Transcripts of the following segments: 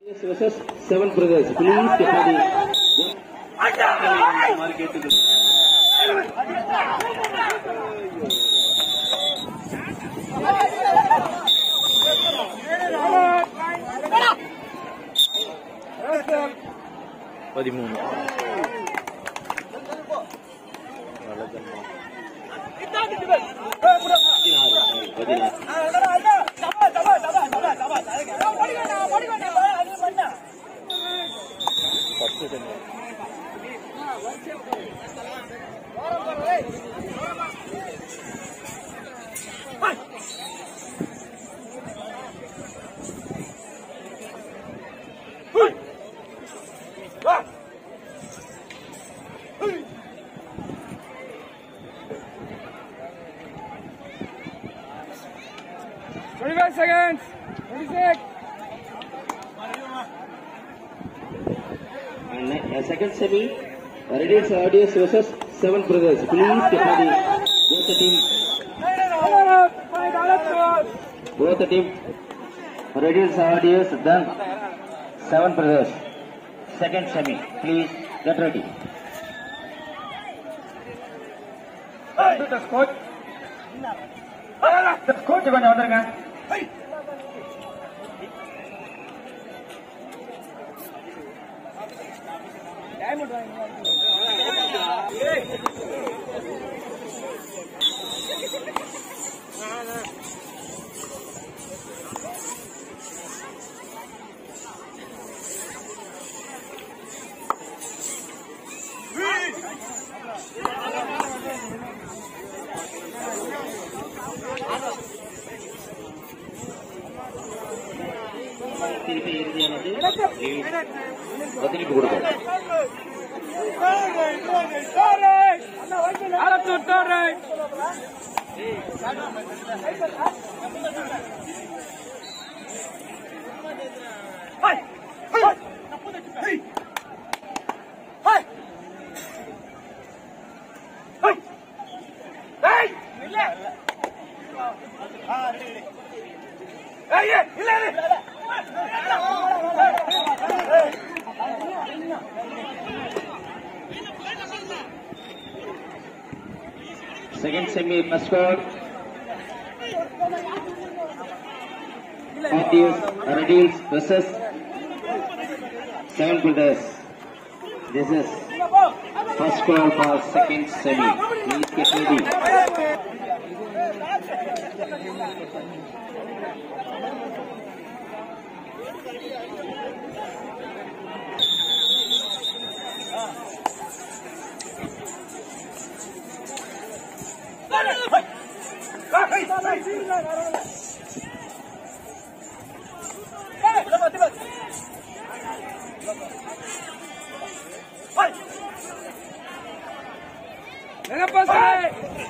versus seven brothers. Please get ready. மாதிரி கேட்டுக்கிறது பதிமூணு பத்து cent Twenty-five seconds. Twenty-six. And ne- uh, second semi, Radiance Audios versus seven brothers. Please get ready. Both the team, both the team. Radiance Audios done. Seven brothers. Second semi. Please get ready. Coach கொஞ்சம் வந்துருங்க திருப்பி இறுதியானது பதிலுக்கு கொடுக்கும் Attitude, third right. Second semi mascot. Audios, Radials versus seven brothers. This is first call for second semi. Please get ready. Venga, pásale.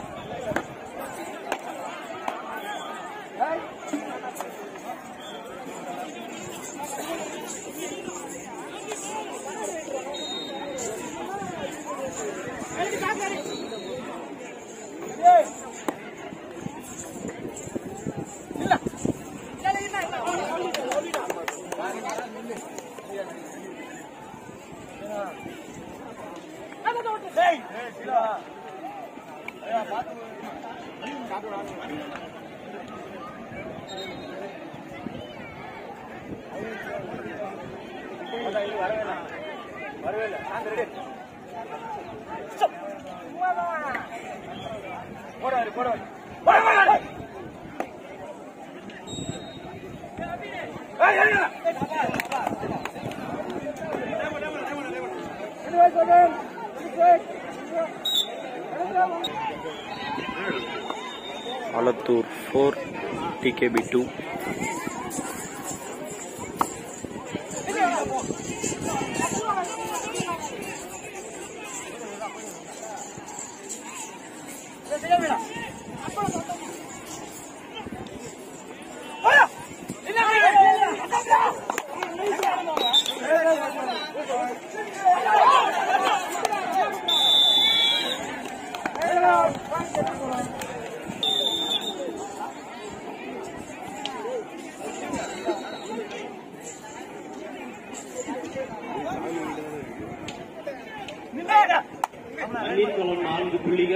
Alatur 4, TKB 2.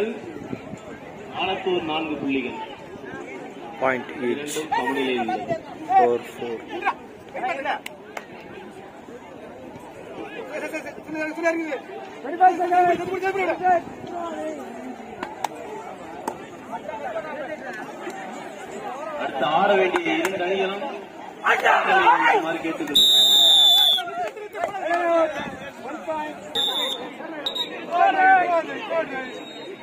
புள்ளிகள் ஆலத்தூர் நான்கு புள்ளிகள் point each இரண்டும் சமநிலையில் உள்ளது ஃபோர் ஃபோர் Twenty-five seconds. அடுத்து ஆட வேண்டிய இரண்டு அணிகளும் ஆட்டங்களை கேட்டுக்கொள்கிறேன் One point. Score right. Score right.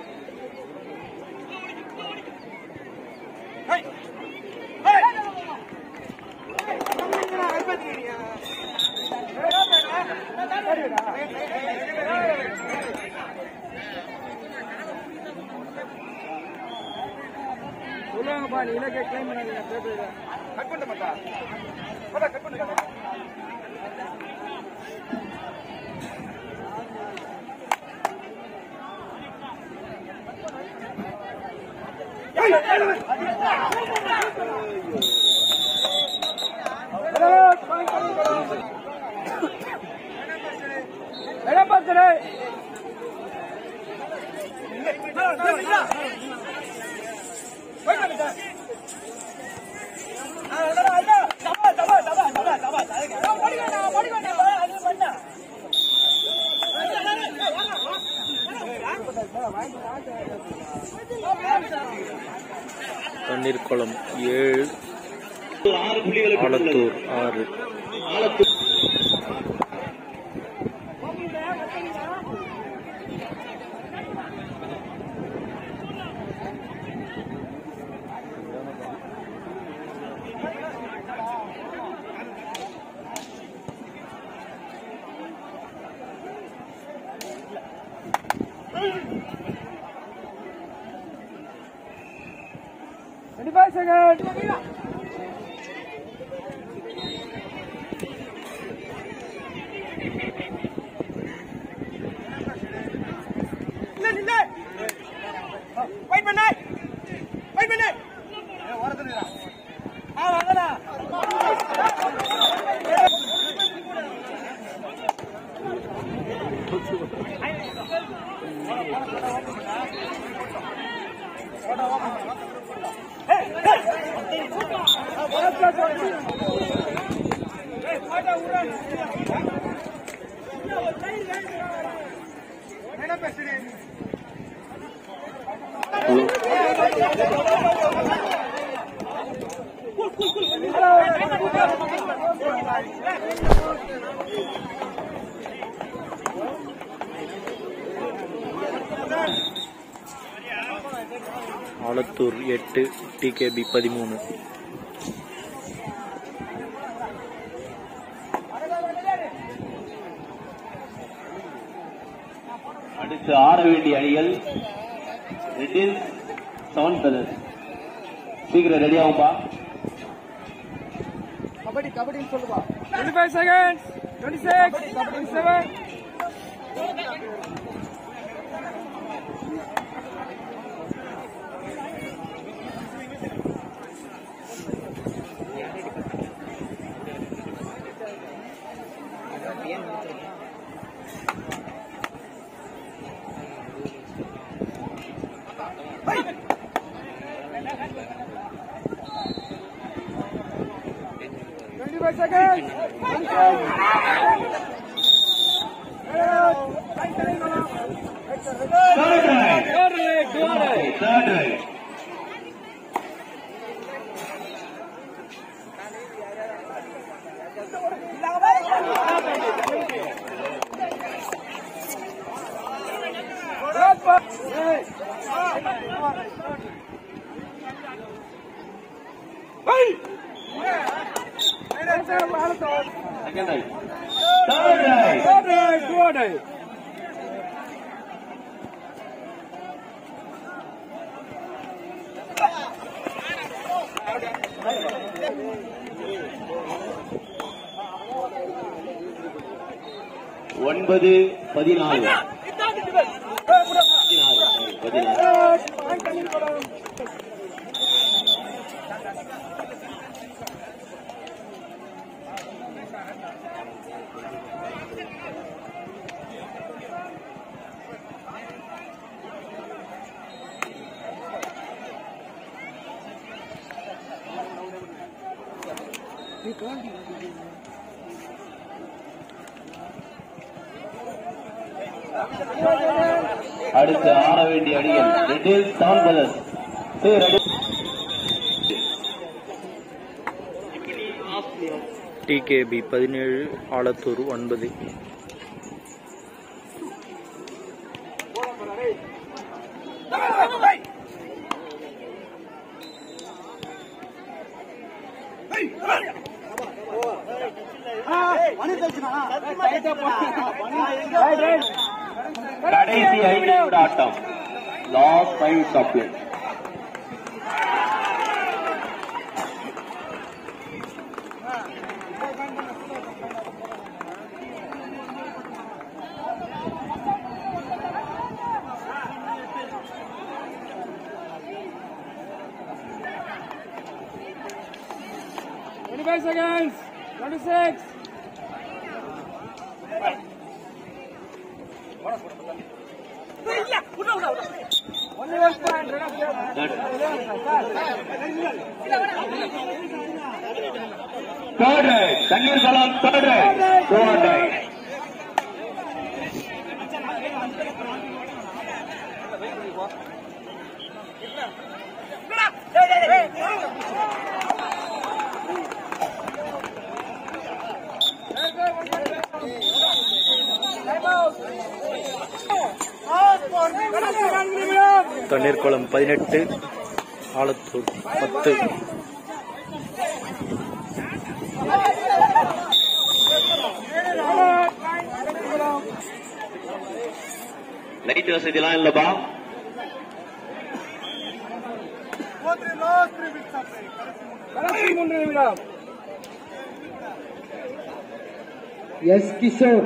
சொல்லுவாங்கப்பா நீ இலக்கை கிளைம் பண்ணாதீங்க பேப்பர் கட் பண்ண மாட்டா கட் பண்ண எடம் பார்த்துரு தண்ணீர் குளம் ஏழு ஆறு புள்ளிகளுக்கு ஆலத்தூர் ஆறு ஆலத்தூர் Twenty-five seconds. Wait பண்ணு Wait பண்ணு ஆ வாங்கடா என்ன பேசுறீங்க ஆலத்தூர் எட்டு டிகேபி பதிமூணு அடுத்து ஆட வேண்டிய அணிகள் ரெட்டில் செவன் பிரதர்ஸ் சீக்கிரம் ரெடி ஆகும்பா கபடி கபடின்னு சொல்லுவா 25 seconds 26 27 25 seconds. Third right. Third leg, third leg. Third right. Third part. Hey. Hey. Third right. Second right. Third right. Third right, third right. ஒன்பது பதினாலு பதினாறு பதினாறு அடுத்து ஆட வேண்டிய அணிகள் ரெட்டில் செவன் பிரதர்ஸ் சரி ரெடி டிகேபி பதினேழு ஆலத்தூர் ஒன்பது கடைசி ஐந்து நிமிட ஆட்டம் லாஸ்ட் ஃபைவ் சாப்ளே Twenty-five seconds. Twenty-six. Only one point. Third right தண்ணீர் கலாம் third right third right Thanneerkulam பதினெட்டு ஆலத்தூர் பத்து லைட் வசதிலாம் இல்லப்பா கடைசி மூன்று நிமிடம் எஸ் கிஷோர்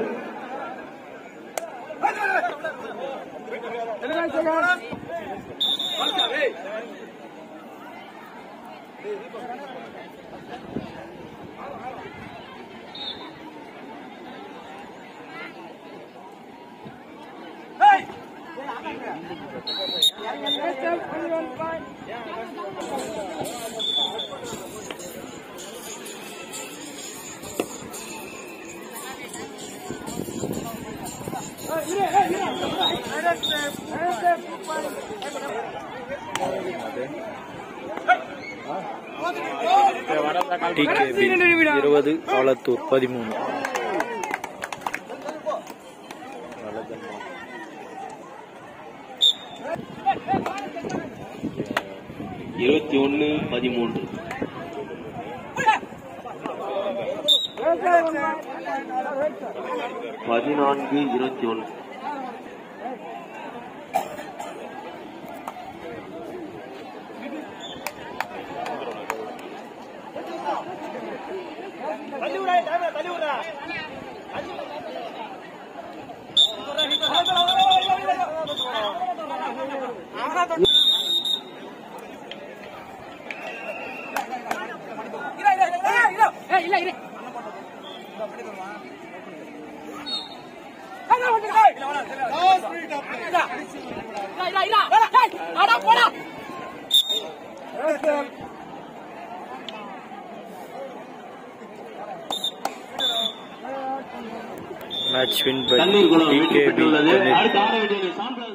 டிகேபி இருபது ஆலத்தூர் பதிமூணு இருபத்தி ஒன்னு பதிமூன்று பதினான்கு இருபத்தி ஒன்று மேட்ச் வின் பை தண்ணீர் குளம் வெற்றி டிகேபி பெற்றுள்ளது தண்ணீர் அடுத்து ஆட வேண்டியது சாம்பிராணி